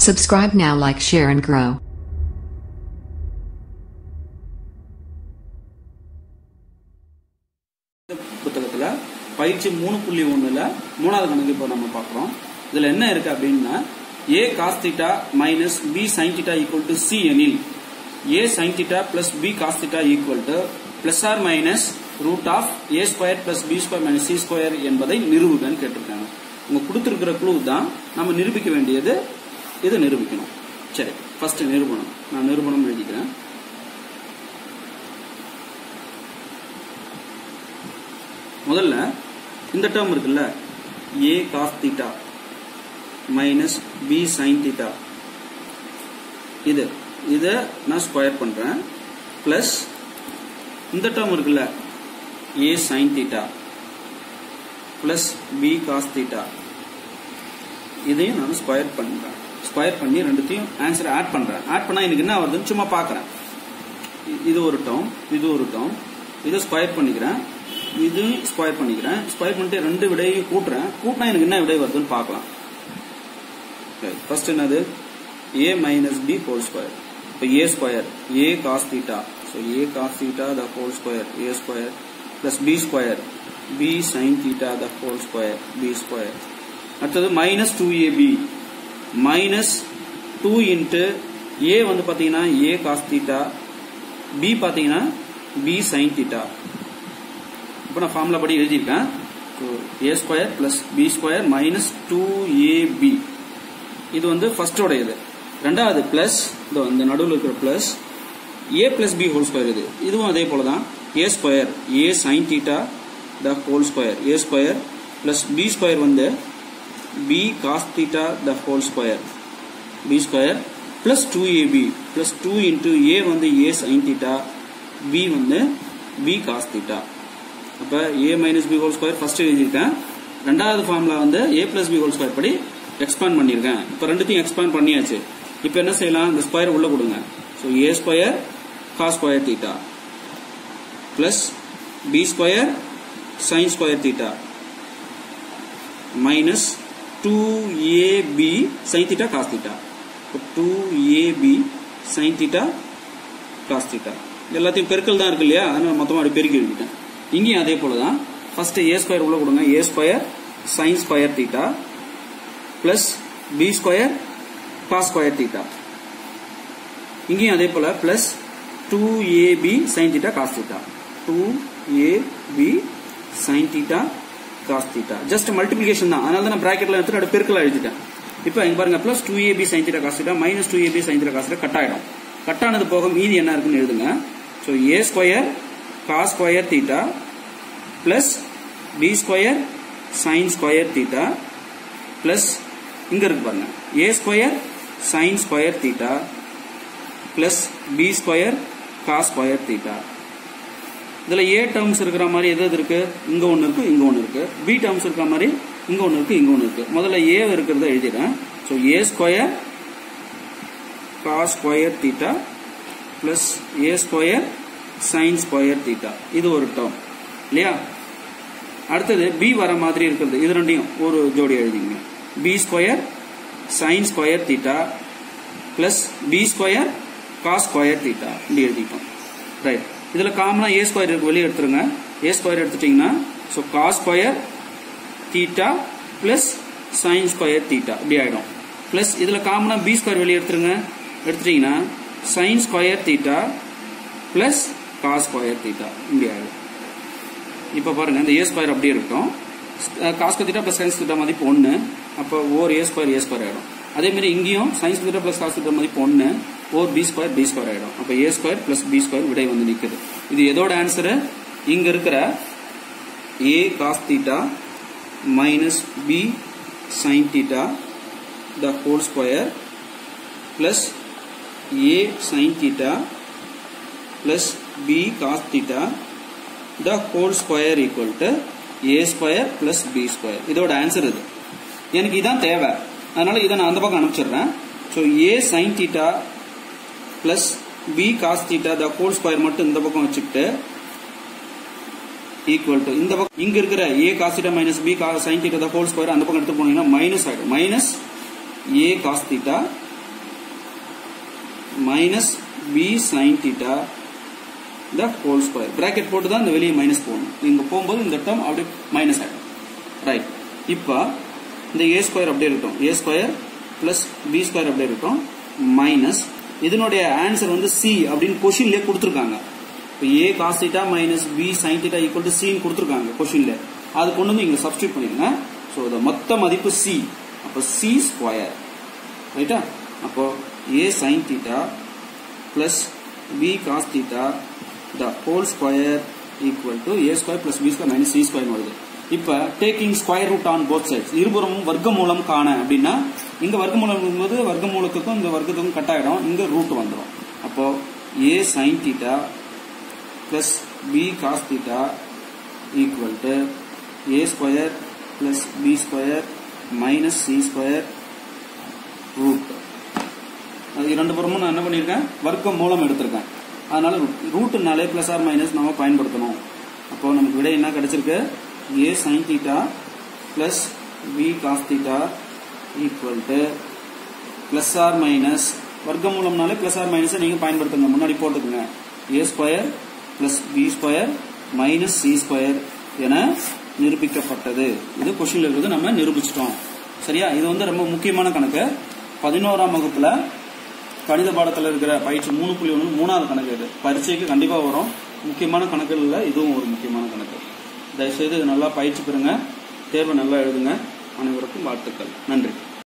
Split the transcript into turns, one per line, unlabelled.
Subscribe now, like, share, and grow.
புத்தகத்தில் பயிற்சி மூணு புள்ளி ஒன்றில் மூணாவது கணக்கு இப்போ நம்ம பார்க்குறோம் இதில் என்ன இருக்கு அப்படின்னா a cos theta minus b sin theta equal to c எனில் a sin theta plus b cos theta equal to plus or minus root of a square plus b square minus c square என்பதை நிரூபிக்கன்னு கேட்டிருக்காங்க உங்க கொடுத்துருக்கிற clue தான் நம்ம நிரூபிக்க வேண்டியது இது நிரூபிக்கணும் சரி ஃபர்ஸ்ட் நிரூபணம் நான் நிரூபணம் எழுதிக்கிறேன் முதல்ல இந்த டேர்ம் இருக்குல்ல a cos theta minus b sin theta இது இதை நான் ஸ்கொயர் பண்றேன் பிளஸ் இந்த டேர்ம் இருக்குல்ல a sin theta plus b cos theta இதையும் நான் ஸ்கொயர் பண்றேன் ஸ்கொயர் பண்ணி ரெண்டுத்தையும் ஆன்சர் ஆட் பண்றேன் ஆட் பண்ணா எனக்கு என்ன வருதுன்னு சும்மா பார்க்கறேன் இ- இது ஒரு டேர்ம் இது ஒரு டேர்ம் இதை ஸ்கொயர் பண்ணிக்கிறேன் இதையும் ஸ்கொயர் பண்ணிக்கிறேன் ஸ்கொயர் பண்ணிட்டு ரெண்டு விடையும் கூட்டுறேன் கூட்டினா எனக்கு என்ன விடை வருதுன்னு பார்க்கலாம் ஃபர்ஸ்ட் என்னது a minus b whole square இப்போ a square a cos theta so a cos theta the whole square a square plus b square b sin theta the whole square b square அடுத்தது minus two a b minus two into a வந்து பார்த்தீங்கன்னா a cos theta b பார்த்தீங்கன்னா b sin theta இப்போ நான் formula படி எழுதியிருக்கேன் a square plus b square minus two a b இது வந்து ஃபர்ஸ்டோட இது ரெண்டாவது பிளஸ் இதோ இந்த நடுவில் இருக்கிற plus a plus b whole square இது இதுவும் அதே போல தான் a square a sin theta the whole square a square plus b square வந்து b cos theta the whole square b square plus two a b plus two into a வந்து a sin theta b வந்து b cos theta அப்போ a minus b whole square first எழுதியிருக்கேன் ரெண்டாவது formula வந்து a plus b whole square படி expand பண்ணியிருக்கேன் இப்போ ரெண்டுத்தையும் எக்ஸ்பேண்ட் பண்ணியாச்சு இப்போ என்ன செய்யலாம் இந்த ஸ்கொயர் உள்ள கொடுங்க so a square cos square theta plus b square sin square theta minus two a b sin theta cos theta two a b sin theta cos theta எல்லாத்தையும் பெருக்கல் தான் இருக்கு இல்லையா அதனால மொத்தமாக அப்படி பெருக்கி எழுதிட்டேன் இங்கேயும் அதே போல தான் ஃபர்ஸ்ட் ஏ ஸ்கொயர் உள்ள கொடுங்க a square sin square theta plus b square cos square theta இங்கேயும் அதே போல plus two a b sin theta cos theta two a b sin theta cos theta just multiplication தான் அதனால தான் நான் பிராக்கெட்ல எடுத்துட்டு அப்படியே பெருக்கல் எழுதிட்டேன் இப்போ இங்க பாருங்க plus two a b sin theta cos theta minus two a b sin theta cos theta cut ஆயிடும் கட் ஆனது போக மீதி என்ன இருக்குன்னு எழுதுங்க so a square cos square theta plus b square sin square theta plus இங்க இருக்கு பாருங்க a square sin square theta plus b square cos square theta இதுல ஏ டேர்ம்ஸ் இருக்கிற மாதிரி எது எது இருக்கு இங்க ஒன்னு இருக்கு இங்க ஒன்னு இருக்கு பி டேர்ம்ஸ் இருக்கிற மாதிரி இங்க ஒன்னு இருக்கு இங்க ஒன்னு இருக்கு முதல்ல ஏ இருக்கிறத எழுதிடுறேன் so a square cos square theta plus a square sin square theta இது ஒரு டேர்ம் இல்லையா அடுத்தது பி வர மாதிரி இருக்கிறது இது ரெண்டையும் ஒரு ஜோடி எழுதிங்க b square sin square theta plus b square cos square theta இப்படி எழுதிட்டோம் ரைட் இதுல காமனா ஏ ஸ்கொயர் இருக்கு வெளியே எடுத்துருங்க ஏ ஸ்கொயர் எடுத்துட்டீங்கன்னா so cos square theta plus sin square theta இப்படி ஆயிடும் பிளஸ் இதுல காமனா பி ஸ்கொயர் வெளியே எடுத்துருங்க எடுத்துட்டீங்கன்னா sin square theta plus cos square theta இப்படி ஆயிடும் இப்போ பாருங்க இந்த ஏ ஸ்கொயர் அப்படியே இருக்கட்டும் cos theta plus sines theta மதிப்பு ஒன்று அப்போ ஓர் ஏ ஸ்கொயர் ஏ ஸ்கொயர் ஆயிடும் அதே மாதிரி இங்கேயும் sines theta plus cos theta மதிப்பு ஒன்று ஓர் பி ஸ்கொயர் பி ஸ்கொயர் ஆயிடும் அப்போ a square plus b square விடை வந்து நிற்குது இது எதோட ஆன்சரு இங்க இருக்கிற a cos theta minus b sin theta the whole square plus a sin theta plus b cos theta the whole square equal to a square plus b square இதோட answer இது எனக்கு இதான் தேவை அதனால இதை நான் அந்த பக்கம் அனுப்பிச்சிடுறேன் so a sin theta plus b cos theta the whole square மட்டும் இந்த பக்கம் வச்சுக்கிட்டு ஈக்குவல் டு இந்த பக்கம் இங்க இருக்கிற a cos theta minus b sin theta the whole square அந்த பக்கம் எடுத்து போனீங்கன்னா மைனஸ் ஆயிடும் minus a cos theta minus b sin theta the whole square bracket போட்டு தான் இந்த வெளியே மைனஸ் போகணும் இங்க போகும்போது இந்த டேர்ம் அப்படியே மைனஸ் ஆகிடும் ரைட் இப்போ இந்த ஏ ஸ்கொயர் அப்படியே இருக்கட்டும் a square plus b square அப்படியே இருக்கட்டும் மைனஸ் இதனுடைய ஆன்சர் வந்து சி அப்படின்னு கொஷின்லேயே கொடுத்துருக்காங்க இப்போ a cos theta minus b sin theta equal to சின்னு கொடுத்துருக்காங்க கொஷின்ல அது கொண்டு வந்து இங்க சப்ஸ்டியூட் பண்ணிடுங்க ஸோ இந்த மொத்த மதிப்பு சி அப்போ சி ஸ்கொயர் ரைட்டா அப்போ a sin theta plus b cos theta the whole square equal to a square plus b square minus c square வருது இப்போ taking square root on both sides இருபுறமும் வர்க்க மூலம் காண அப்படின்னா இங்க வர்க்க மூலம் இருக்கும்போது வர்க்க மூலத்துக்கும் இந்த வர்க்கத்துக்கும் கட் ஆயிடும் இங்க ரூட் வந்துடும் அப்போ a sin theta plus b cos theta equal to a square plus b square minus c square root அது இரண்டு புறமும் நான் என்ன பண்ணியிருக்கேன் வர்க்க மூலம் எடுத்திருக்கேன் அதனால ரூட்டுனாலே பிளஸ் ஆர் மைனஸ் நம்ம பயன்படுத்தணும் அப்போ நமக்கு விடை என்ன கிடைச்சிருக்கு a sin theta plus b cos theta equal to plus or minus வர்க்க மூலம்னாலே பிளஸ் ஆர் மைனஸை நீங்கள் பயன்படுத்துங்க முன்னாடி போட்டுக்கோங்க a square plus b square minus c square என நிரூபிக்கப்பட்டது இது கொஸ்டின்ல இருக்கிறது நம்ம நிரூபிச்சிட்டோம் சரியா இது வந்து ரொம்ப முக்கியமான கணக்கு பதினோராம் வகுப்புல கணித பாடத்தில் இருக்கிற பயிற்சி மூணு புள்ளி ஒன்று மூணாவது கணக்கு இது பரீட்சைக்கு கண்டிப்பாக வரும் முக்கியமான கணக்குகளில் இதுவும் ஒரு முக்கியமான கணக்கு தயவுசெய்து இது நல்லா பயிற்சி பெறுங்க தேர்வை நல்லா எழுதுங்க அனைவருக்கும் வாழ்த்துக்கள் நன்றி